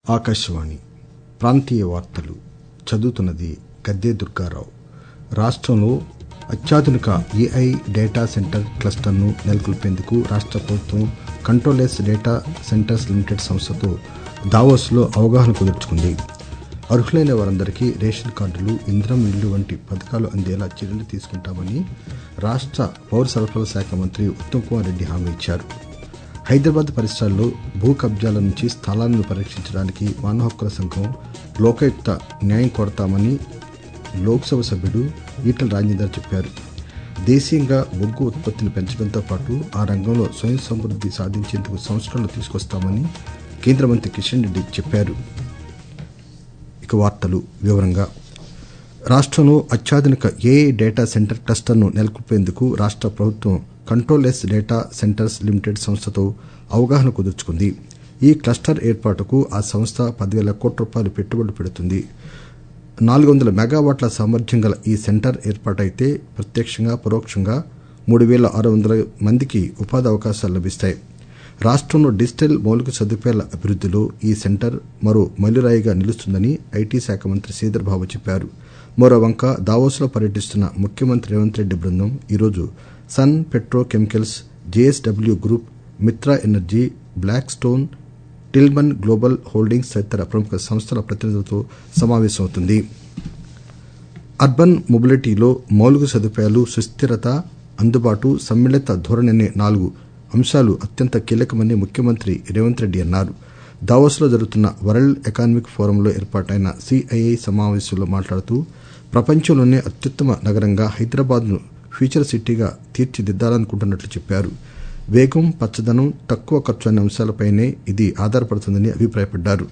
ఆకాశవాణి ప్రాంతీయ వార్తలు చదువుతున్నది గద్దే దుర్గారావు రాష్టంలో అత్యాధునిక ఏఐ డేటా సెంటర్ క్లస్టర్ను నెలకొల్పేందుకు రాష్ట ప్రభుత్వం కంట్రోలెస్ డేటా సెంటర్స్ లిమిటెడ్ సంస్థతో దావోస్లో అవగాహన కుదుర్చుకుంది అర్హులైన వారందరికీ రేషన్ కార్డులు ఇంద్రం ఇల్లు వంటి పథకాలు అందేలా చర్యలు తీసుకుంటామని రాష్ట పౌర సరఫరాల శాఖ మంత్రి ఉత్తమ్ కుమార్ రెడ్డి హామీ ఇచ్చారు హైదరాబాద్ పరిసరాల్లో భూ కబ్జాల నుంచి స్థలాలను పరీక్షించడానికి మానవ హక్కుల సంఘం లోకాయుక్త న్యాయం కోరతామని లోక్సభ సభ్యుడు ఈటల రాజేందర్ చెప్పారు దేశీయంగా బొగ్గు ఉత్పత్తిని పెంచడంతో పాటు ఆ రంగంలో స్వయం సమృద్ది సాధించేందుకు సంస్కరణలు తీసుకొస్తామని కేంద్ర మంత్రి కిషన్ రెడ్డి చెప్పారు ఇక వార్తలు వివరంగా రాష్టంలో అత్యాధునిక ఏఐ డేటా సెంటర్ క్లస్టర్ను నెలకొల్పేందుకు రాష్ట ప్రభుత్వం కంట్రోలెస్ డేటా సెంటర్స్ లిమిటెడ్ సంస్థతో అవగాహన కుదుర్చుకుంది ఈ క్లస్టర్ ఏర్పాటుకు ఆ సంస్థ పదివేల కోట్ల రూపాయలు పెట్టుబడులు పెడుతుంది నాలుగు వందల మెగావాట్ల సామర్థ్యం గల ఈ సెంటర్ ఏర్పాటైతే ప్రత్యక్షంగా పరోక్షంగా మూడు పేల ఆరు వందల మందికి ఉపాధి అవకాశాలు లభిస్తాయి రాష్టంలో డిజిటల్ మౌలిక సదుపాయాల అభివృద్దిలో ఈ సెంటర్ మరో మైలురాయిగా నిలుస్తుందని ఐటీ శాఖ మంత్రి శ్రీధర్ బాబు చెప్పారు మరో వంక దావోస్లో పర్యటిస్తున్న ముఖ్యమంత్రి రేవంత్ రెడ్డి బృందం ఈరోజు Sun Petrochemicals JSW group Mitra energy Blackstone Tillman global holdings తదితర ప్రముఖ సంస్థల ప్రతినిధులతో సమావేశమవుతుంది అర్బన్ మొబిలిటీలో మౌలిక సదుపాయాలు సుస్థిరత అందుబాటు సమ్మిళిత ధోరణి అనే నాలుగు అంశాలు అత్యంత కీలకమని ముఖ్యమంత్రి రేవంత్ రెడ్డి అన్నారు దావోస్లో జరుగుతున్న వరల్డ్ ఎకనామిక్ ఫోరంలో ఏర్పాటైన సిఐఐ సమావేశంలో మాట్లాడుతూ ప్రపంచంలోనే అత్యుత్తమ నగరంగా హైదరాబాద్ను ఫ్యూచర్ సిటీగా తీర్చిదిద్దాలనుకుంటున్నట్లు చెప్పారు వేగం పచ్చదనం తక్కువ ఖర్చు అనే అంశాలపైనే ఇది ఆధారపడుతుందని అభిప్రాయపడ్డారు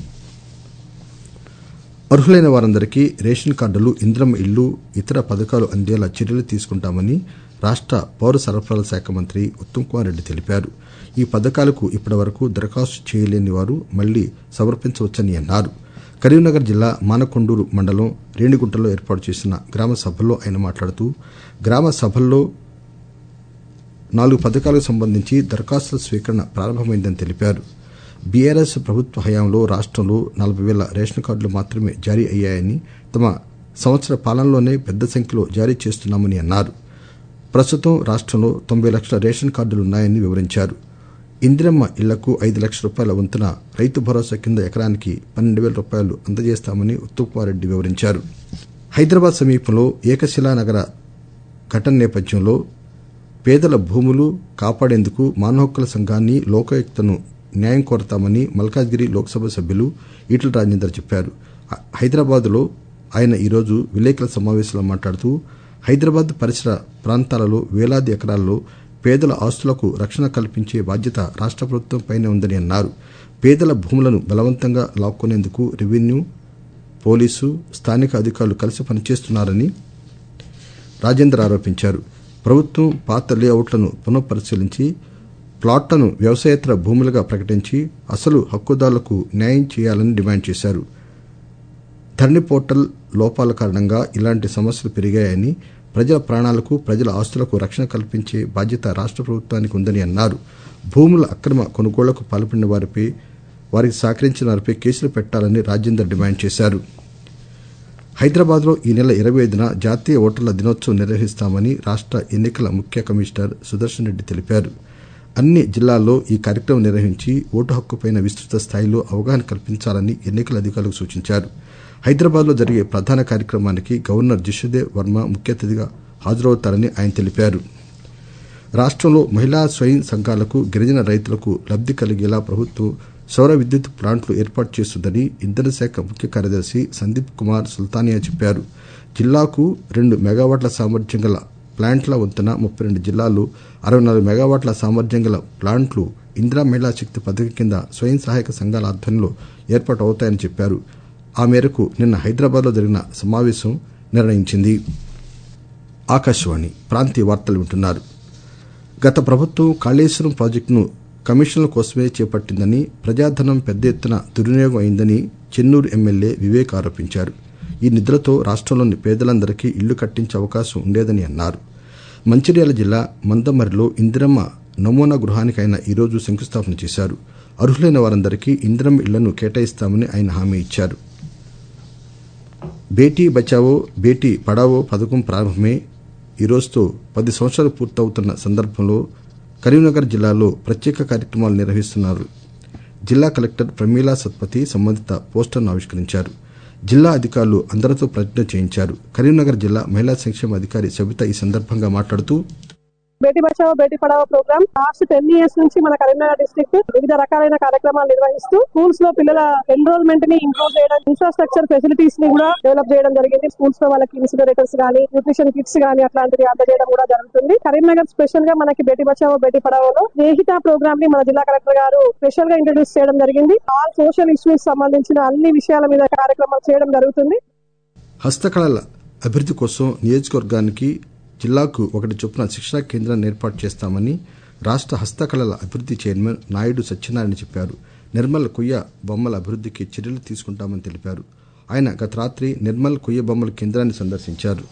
అర్హులైన వారందరికీ రేషన్ కార్డులు ఇంద్రం ఇళ్లు ఇతర పథకాలు అందేలా చర్యలు తీసుకుంటామని రాష్ట పౌర సరఫరాల శాఖ మంత్రి ఉత్తమ్ కుమార్ రెడ్డి తెలిపారు ఈ పథకాలకు ఇప్పటి వరకు దరఖాస్తు చేయలేని వారు మళ్లీ సమర్పించవచ్చని అన్నారు కరీంనగర్ జిల్లా మానకొండూరు మండలం రేణిగుంటలో ఏర్పాటు చేసిన గ్రామ సభల్లో ఆయన మాట్లాడుతూ గ్రామ సభల్లో నాలుగు పథకాలకు సంబంధించి దరఖాస్తుల స్వీకరణ ప్రారంభమైందని తెలిపారు బీఆర్ఎస్ ప్రభుత్వ హయాంలో రాష్టంలో నలభై పేల రేషన్ కార్డులు మాత్రమే జారీ అయ్యాయని తమ సంవత్సర పాలనలోనే పెద్ద సంఖ్యలో జారీ చేస్తున్నామని అన్నారు ప్రస్తుతం రాష్టంలో తొంభై లక్షల రేషన్ కార్డులున్నాయని వివరించారు ఇందిరమ్మ ఇళ్లకు ఐదు లక్షల రూపాయల వంతున రైతు భరోసా కింద ఎకరానికి పన్నెండు పేల రూపాయలు అందజేస్తామని ఉత్తమ్ కుమార్ రెడ్డి వివరించారు హైదరాబాద్ సమీపంలో ఏకశిలా నగర ఘటన నేపథ్యంలో పేదల భూములు కాపాడేందుకు మానవ హక్కుల సంఘాన్ని లోకాయుక్తను న్యాయం కోరతామని మల్కాజ్గిరి లోక్సభ సభ్యులు ఈటల రాజేందర్ చెప్పారు హైదరాబాద్ లో ఆయన ఈరోజు విలేకరుల సమావేశంలో మాట్లాడుతూ హైదరాబాద్ పరిసర ప్రాంతాలలో వేలాది ఎకరాల్లో పేదల ఆస్తులకు రక్షణ కల్పించే బాధ్యత రాష్ట ప్రభుత్వంపైనే ఉందని అన్నారు పేదల భూములను బలవంతంగా లాక్కునేందుకు రెవెన్యూ పోలీసు స్థానిక అధికారులు కలిసి పనిచేస్తున్నారని రాజేందర్ ఆరోపించారు ప్రభుత్వం పాత లేఅవుట్లను పునఃపరిశీలించి ప్లాట్లను వ్యవసాయేతర భూములుగా ప్రకటించి అసలు హక్కుదారులకు న్యాయం చేయాలని డిమాండ్ చేశారు ధరణి పోర్టల్ లోపాల కారణంగా ఇలాంటి సమస్యలు పెరిగాయని ప్రజల ప్రాణాలకు ప్రజల ఆస్తులకు రక్షణ కల్పించే బాధ్యత రాష్ట ప్రభుత్వానికి ఉందని అన్నారు భూముల అక్రమ కొనుగోళ్లకు పాల్పడిన వారిపై వారికి సహకరించిన వారిపై కేసులు పెట్టాలని రాజేందర్ డిమాండ్ చేశారు హైదరాబాద్ లో ఈ నెల ఇరవై ఐదున జాతీయ ఓటర్ల దినోత్సవం నిర్వహిస్తామని రాష్ట ఎన్నికల ముఖ్య కమిషనర్ సుదర్శన్ రెడ్డి తెలిపారు అన్ని జిల్లాల్లో ఈ కార్యక్రమం నిర్వహించి ఓటు హక్కుపై విస్తృత స్థాయిలో అవగాహన కల్పించాలని ఎన్నికల అధికారులకు సూచించారు హైదరాబాద్ లో జరిగే ప్రధాన కార్యక్రమానికి గవర్నర్ జిష్ణుదేవ్ వర్మ ముఖ్య అతిథిగా హాజరవుతారని ఆయన తెలిపారు రాష్టంలో మహిళా స్వయం సంఘాలకు గిరిజన రైతులకు లబ్ది కలిగేలా ప్రభుత్వం సౌర విద్యుత్ ప్లాంట్లు ఏర్పాటు చేస్తుందని ఇంధన శాఖ ముఖ్య కార్యదర్శి సందీప్ కుమార్ సుల్తానియా చెప్పారు జిల్లాకు రెండు మెగావాట్ల సామర్థ్యం గల ప్లాంట్ల వంతున ముప్పై రెండు జిల్లాల్లో అరవై నాలుగు మెగావాట్ల సామర్థ్యం గల ప్లాంట్లు ఇందిరా మహిళా శక్తి పథకం కింద స్వయం సహాయక సంఘాల ఆధ్వర్యంలో ఏర్పాటు అవుతాయని చెప్పారు ఆ మేరకు నిన్న హైదరాబాద్ లో జరిగిన సమావేశం నిర్ణయించింది ఆకాశవాణి ప్రాంతీయ వార్తలు వింటున్నారు గత ప్రభుత్వం కాళేశ్వరం ప్రాజెక్టును కమిషన్ల కోసమే చేపట్టిందని ప్రజాధనం పెద్ద ఎత్తున దుర్వినియోగం అయిందని చెన్నూరు ఎమ్మెల్యే వివేక్ ఆరోపించారు ఈ నిధులతో రాష్టంలోని పేదలందరికీ ఇళ్లు కట్టించే అవకాశం ఉండేదని అన్నారు మంచిర్యాల జిల్లా మందమరిలో ఇందిరమ్మ నమూనా గృహానికి ఆయన ఈరోజు శంకుస్థాపన చేశారు అర్హులైన వారందరికీ ఇందిరమ్మ ఇళ్లను కేటాయిస్తామని ఆయన హామీ ఇచ్చారు బేటీ బచావో బేటీ పడావో పథకం ప్రారంభమై ఈ రోజుతో పది సంవత్సరాలు పూర్తవుతున్న సందర్భంలో కరీంనగర్ జిల్లాలో ప్రత్యేక కార్యక్రమాలు నిర్వహిస్తున్నారు జిల్లా కలెక్టర్ ప్రమీలా సత్పతి సంబంధిత పోస్టర్ను ఆవిష్కరించారు జిల్లా అధికారులు అందరితో ప్రతిజ్ఞ చేయించారు కరీంనగర్ జిల్లా మహిళా సంక్షేమ అధికారి సబిత ఈ సందర్భంగా మాట్లాడుతూ Beti Bachao Beti Padhao program last ten years నుంచి మన కరీంనగర్ డిస్ట్రిక్ట్ వివిధ రకాలైన కార్యక్రమాలు నిర్వహిస్తూ స్కూల్స్ లో పిల్లల ఎన్రోల్మెంట్ ని ఇంప్రూవ్ చేయడం ఇన్ఫ్రాస్ట్రక్చర్ ఫెసిలిటీస్ ని కూడా డెవలప్ చేయడం జరిగింది స్కూల్స్ లో వాళ్ళకి ఇన్సిడరేటర్స్ గానీ న్యూట్రిషన్ కిట్స్ గానీ అట్లాంటివి అందజేయడం కూడా జరుగుతుంది కరీంనగర్ స్పెషల్ గా మనకి బేటీ బచావో బేటీ పడావోలో స్నేహిత ప్రోగ్రామ్ ని మన జిల్లా కలెక్టర్ గారు స్పెషల్ గా ఇంట్రడ్యూస్ చేయడం జరిగింది ఆల్ సోషల్ ఇష్యూస్ సంబంధించిన అన్ని విషయాల మీద కార్యక్రమాలు చేయడం జరుగుతుంది హస్తకళల అభివృద్ది కోసం నియోజకవర్గానికి జిల్లాకు ఒకటి చొప్పున శిక్షణా కేంద్రాన్ని ఏర్పాటు చేస్తామని రాష్ట హస్తకళల అభివృద్ది చైర్మన్ నాయుడు సత్యనారాయణ చెప్పారు నిర్మల్ కొయ్య బొమ్మల అభివృద్దికి చర్యలు తీసుకుంటామని తెలిపారు ఆయన గత రాత్రి నిర్మల్ కొయ్య బొమ్మల కేంద్రాన్ని సందర్శించారు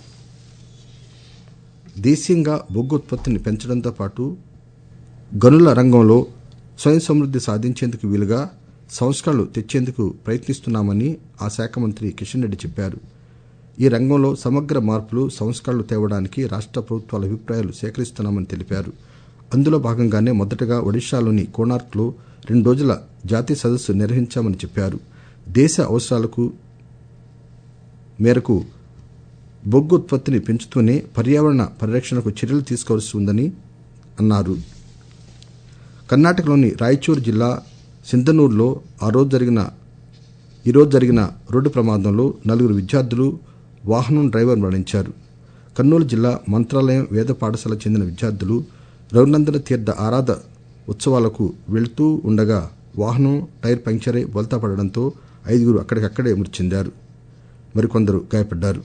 దేశీయంగా బొగ్గు ఉత్పత్తిని పెంచడంతో పాటు గనుల రంగంలో స్వయం సమృద్ది సాధించేందుకు వీలుగా సంస్కరణలు తెచ్చేందుకు ప్రయత్నిస్తున్నామని ఆ శాఖ మంత్రి కిషన్ రెడ్డి చెప్పారు ఈ రంగంలో సమగ్ర మార్పులు సంస్కరణలు తేవడానికి రాష్ట ప్రభుత్వాల అభిప్రాయాలు సేకరిస్తున్నామని తెలిపారు అందులో భాగంగానే మొదటగా ఒడిశాలోని కోణార్క్లో రెండు రోజుల జాతీయ సదస్సు నిర్వహించామని చెప్పారు దేశ అవసరాలకు మేరకు బొగ్గు ఉత్పత్తిని పెంచుతూనే పర్యావరణ పరిరక్షణకు చర్యలు తీసుకోవాల్సి ఉందని అన్నారు కర్ణాటకలోని రాయచూరు జిల్లా సింధనూరులో ఆ రోజు జరిగిన ఈరోజు జరిగిన రోడ్డు ప్రమాదంలో నలుగురు విద్యార్థులు వాహనం డ్రైవర్ మరణించారు కర్నూలు జిల్లా మంత్రాలయం వేద పాఠశాలకు చెందిన విద్యార్థులు రఘునందన తీర్థ ఆరాధ ఉత్సవాలకు వెళుతూ ఉండగా వాహనం టైర్ పంక్చర్ అయి బోల్తా పడడంతో ఐదుగురు అక్కడికక్కడే మృతి చెందారు మరికొందరు గాయపడ్డారు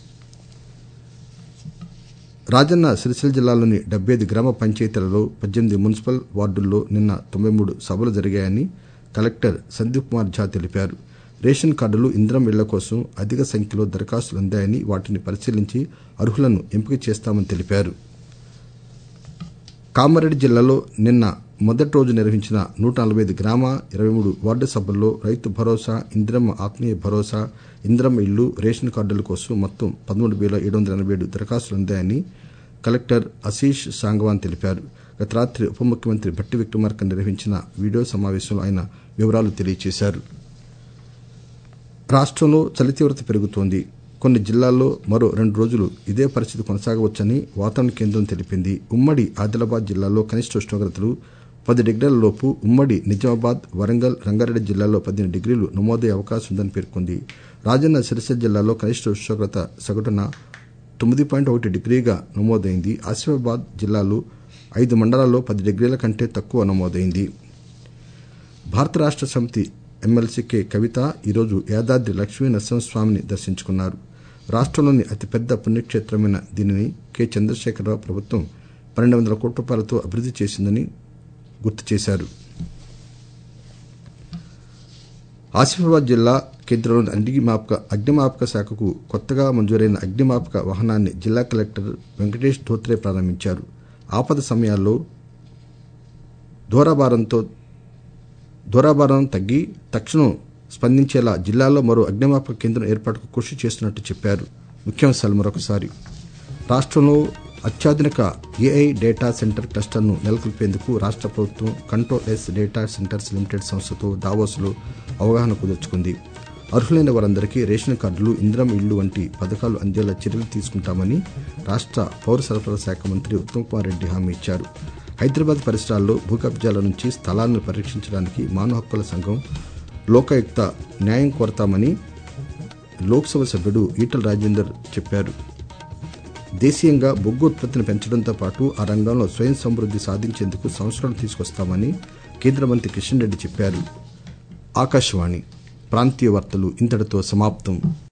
రాజన్న సిరిసిల్ల జిల్లాలోని డెబ్బై ఐదు గ్రామ పంచాయతీలలో పద్దెనిమిది మున్సిపల్ వార్డుల్లో నిన్న తొంభై మూడు సభలు జరిగాయని కలెక్టర్ సందీప్ కుమార్ ఝా తెలిపారు రేషన్ కార్డులు ఇంద్రం ఇళ్ల కోసం అధిక సంఖ్యలో దరఖాస్తులు అందాయని వాటిని పరిశీలించి అర్హులను ఎంపిక చేస్తామని తెలిపారు కామారెడ్డి జిల్లాలో నిన్న మొదటి రోజు నిర్వహించిన నూట నలభై ఐదు గ్రామ ఇరవై మూడు వార్డు సభల్లో రైతు భరోసా ఇందిరమ్మ ఆత్మీయ భరోసా ఇందిరమ్మ ఇళ్లు రేషన్ కార్డుల కోసం మొత్తం పదమూడు వేల ఏడు వందల ఎనభై ఏడు దరఖాస్తులు అందాయని కలెక్టర్ అశీష్ సాంగవాన్ తెలిపారు గత రాత్రి ఉప ముఖ్యమంత్రి భట్టి విక్రమార్క నిర్వహించిన వీడియో సమావేశంలో ఆయన వివరాలు తెలియజేశారు రాష్టంలో చలి తీవ్రత పెరుగుతోంది కొన్ని జిల్లాల్లో మరో రెండు రోజులు ఇదే పరిస్థితి కొనసాగవచ్చని వాతావరణ కేంద్రం తెలిపింది ఉమ్మడి ఆదిలాబాద్ జిల్లాలో కనిష్ట ఉష్ణోగ్రతలు పది డిగ్రీల లోపు ఉమ్మడి నిజామాబాద్ వరంగల్ రంగారెడ్డి జిల్లాలో పద్దెనిమిది డిగ్రీలు నమోదయ్యే అవకాశం ఉందని పేర్కొంది రాజన్న సిరిసిల్ల జిల్లాలో కనిష్ట ఉష్ణోగ్రత సగటున తొమ్మిది పాయింట్ ఒకటి డిగ్రీగా నమోదైంది ఆసిఫాబాద్ జిల్లాలో ఐదు మండలాల్లో పది డిగ్రీల కంటే తక్కువ నమోదైంది భారత రాష్ట సమితి ఎమ్మెల్సీ కె కవిత ఈరోజు యాదాద్రి లక్ష్మీ నరసింహస్వామిని దర్శించుకున్నారు రాష్టంలోని అతిపెద్ద పుణ్యక్షేత్రమైన దీనిని కె చంద్రశేఖరరావు ప్రభుత్వం పన్నెండు వందల కోట్ల రూపాయలతో అభివృద్ది చేసిందని గుర్తు చేశారు ఆసిఫాబాద్ జిల్లా కేంద్రంలోని అగ్నిమాపక అగ్నిమాపక శాఖకు కొత్తగా మంజూరైన అగ్నిమాపక వాహనాన్ని జిల్లా కలెక్టర్ వెంకటేష్ ధోత్రే ప్రారంభించారు ఆపద సమయాల్లో దూరాభారంతో దూరాభారం తగ్గి తక్షణం స్పందించేలా జిల్లాలో మరో అగ్నిమాపక కేంద్రం ఏర్పాటుకు కృషి చేస్తున్నట్టు చెప్పారు ముఖ్యాంశాలు మరొకసారి రాష్ట్రంలో అత్యాధునిక ఏఐ డేటా సెంటర్ క్లస్టర్ను నెలకొల్పేందుకు రాష్ట్ర ప్రభుత్వం control S data centers limited సంస్థతో దావోస్లో అవగాహన కుదుర్చుకుంది అర్హులైన వారందరికీ రేషన్ కార్డులు ఇందిరం ఇళ్లు వంటి పథకాలు అందేలా చర్యలు తీసుకుంటామని రాష్ట్ర పౌర సరఫరా శాఖ మంత్రి ఉత్తమ్ కుమార్ రెడ్డి హామీ ఇచ్చారు హైదరాబాద్ పరిసరాల్లో భూ కబ్జాల నుంచి స్థలాలను పరీక్షించడానికి మానవ హక్కుల సంఘం లోకాయుక్త న్యాయం కోరతామని లోక్సభ సభ్యుడు ఈటల రాజేందర్ చెప్పారు దేశీయంగా బొగ్గు ఉత్పత్తిని పెంచడంతో పాటు ఆ రంగంలో స్వయం సమృద్ది సాధించేందుకు సంస్కరణలు తీసుకొస్తామని కేంద్ర మంత్రి కిషన్ రెడ్డి చెప్పారు ఆకాశవాణి ప్రాంతీయ వార్తలు ఇంతటితో సమాప్తం